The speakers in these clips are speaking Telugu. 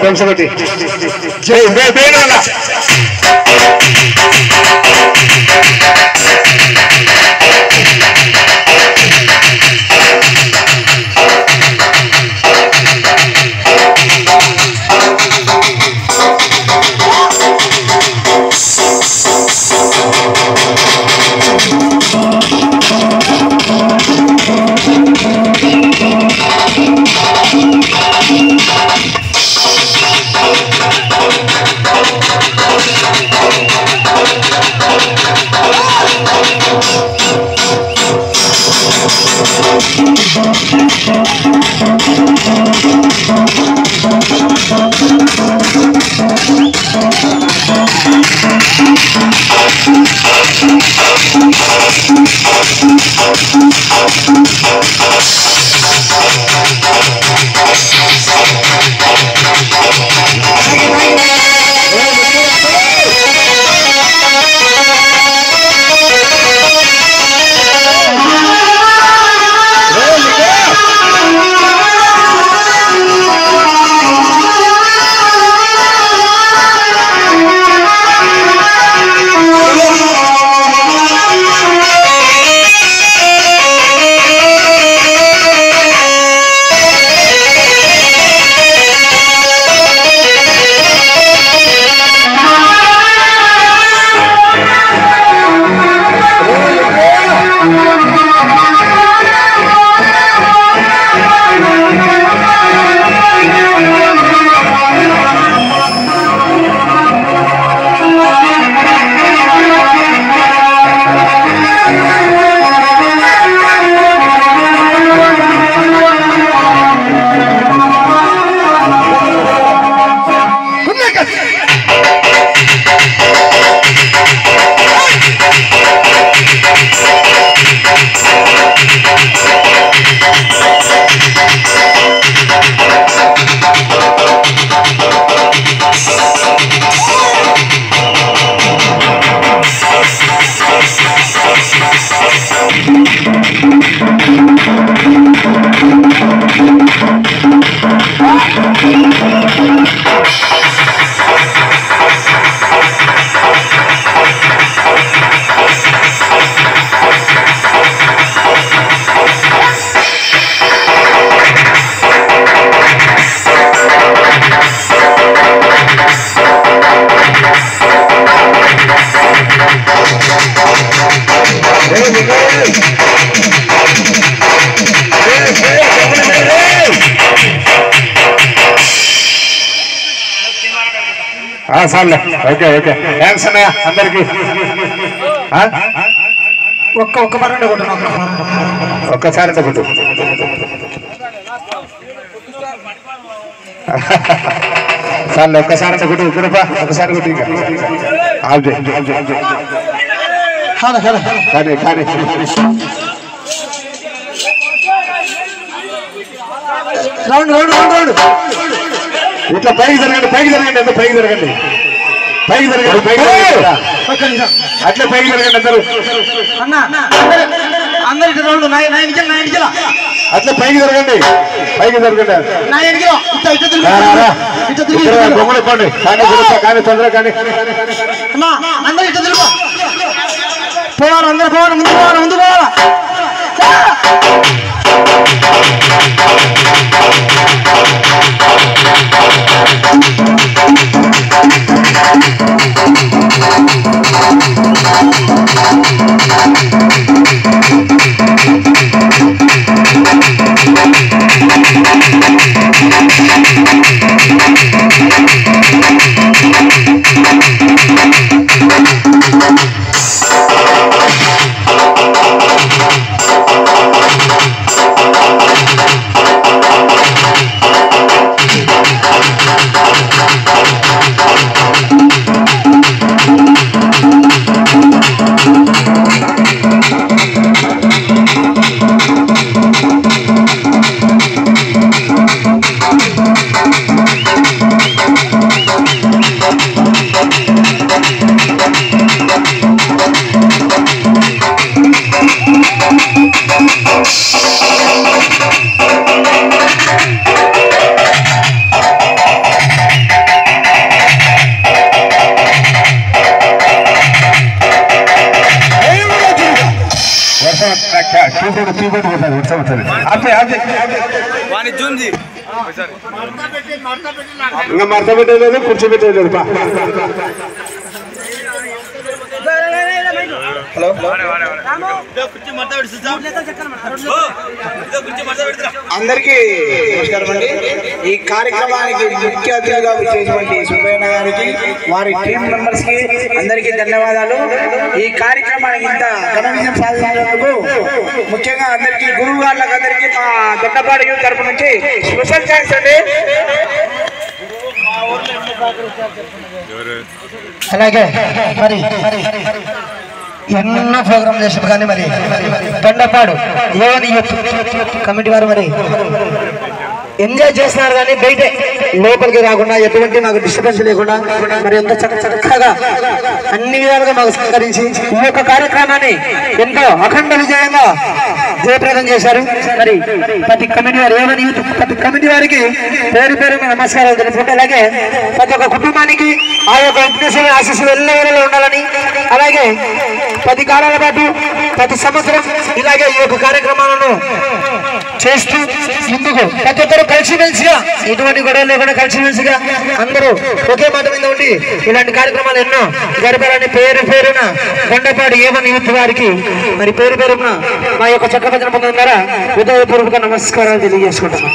డ్రమ్స్ ఒకటి జై బే బేనాల సార్లే ఓకే ఓకే థ్యాంక్స్ అన్నయ్య అందరికి ఆ? ఒక్క ఒక్క పరండి కొట్టున్నా ఒక్కసారి తగ్గుతూ సార్లే ఒక్కసారి తగ్గుతూ ఇద్దరుపా ఒకసారి కొట్టు ఇంకా ఆఫ్ చేయి హలో హలో కానీ కానీ రౌండ్ రౌండ్ రౌండ్ రౌండ్ ఇట్లా పైకి జరగండి పైకి జరగండి ఎంత పైకి జరగండి పైకి జరగండి పైకి జరగండి ఒక్క నిమిషం అట్లా పైకి జరగండి అందరూ అన్న అందరు అందరు ఇటు రౌండ్ నా నా ఎనికిల నా ఎనికిల అట్లా పైకి జరగండి పైకి జరగండి నా ఎనికిల ఇట్లా ఇట్లా తిరిగి రా, రా, రా. ఇట్లా తిరిగి ఇద్దరు ఇట్లా తిరిగి. బొమ్మలు ఇవ్వండి కానీ గురుపా, కానీ తొందరగా కానీ అన్న అందరు ఇట్లా తిరుగు పోవాలి అందరు పోవాలి ముందు పోవాలి ముందు పోవాలా అది ఉత్సవం అంతే అంతే ఇంకా మడత పెట్టలేదు కూర్చోబెట్టలేదు బా అందరికీ నమస్కారం అండి ఈ కార్యక్రమానికి ముఖ్య అతిథిగా వచ్చేటువంటి సుబ్బయ్య గారికి వారి టీం మెంబర్స్ కి అందరికీ ధన్యవాదాలు ఈ కార్యక్రమానికి ఇంత ఘన విజయం సాధించినందుకు ముఖ్యంగా అందరికీ గురువు గారులకు అందరికీ మా దొడ్డపాడు యూత్ తరపు నుంచి స్పెషల్ థ్యాంక్స్ అండి అలాగే మరి ఎన్నో ప్రోగ్రాం చేసారు కానీ మరి తొండపాడు యువని యూత్ కమిటీ వారు మరి ఎంజాయ్ చేస్తున్నారు కానీ బయటే లోపలికి రాకుండా ఎటువంటి మాకు డిస్టర్బెన్స్ లేకుండా మరి ఎంత చక్క చక్కగా అన్ని విధాలుగా మాకు సహకరించి ఈ యొక్క కార్యక్రమాన్ని ఎంతో అఖండ విజయంగా జయప్రదం చేశారు మరి ప్రతి కమిటీ వారు ఏమని యూత్ ప్రతి కమిటీ వారికి పేరు పేరు నమస్కారాలు తెలుపుకుంటే అలాగే ప్రతి ఒక్క కుటుంబానికి ఆ యొక్క విఘ్నేశ్వర ఆశీస్సులు ఎల్లవేళలో ఉండాలని అలాగే పది కాలాల పాటు ప్రతి సంవత్సరం ఇలాగే ఈ యొక్క కార్యక్రమాలను చేస్తూ ముందుకు ప్రతి ఒక్కరు కలిసిమెలిసిగా ఎటువంటి గొడవలు లేకుండా కలిసిమెలిసిగా అందరూ ఒకే మాట మీద ఉండి ఇలాంటి కార్యక్రమాలు ఎన్నో జరపాలని పేరు పేరున కొండపాడు ఏమని యూత్ వారికి మరి పేరు పేరున మా యొక్క చక్కభజన పొందడం ద్వారా హృదయపూర్వక నమస్కారాలు తెలియజేసుకుంటున్నాం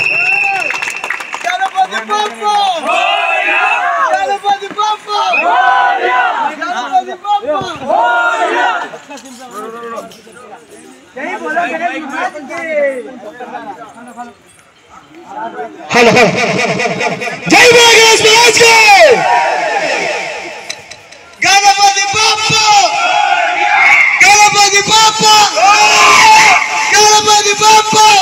గణపతి బప్ప గణపతి బప్ప గణపతి బప్ప జై బోలో గణేష్ మహారాజ్ హలో హలో జై బాగేష్ మహారాజ్ కి గణపతి బప్ప గణపతి బప్ప గణపతి బప్ప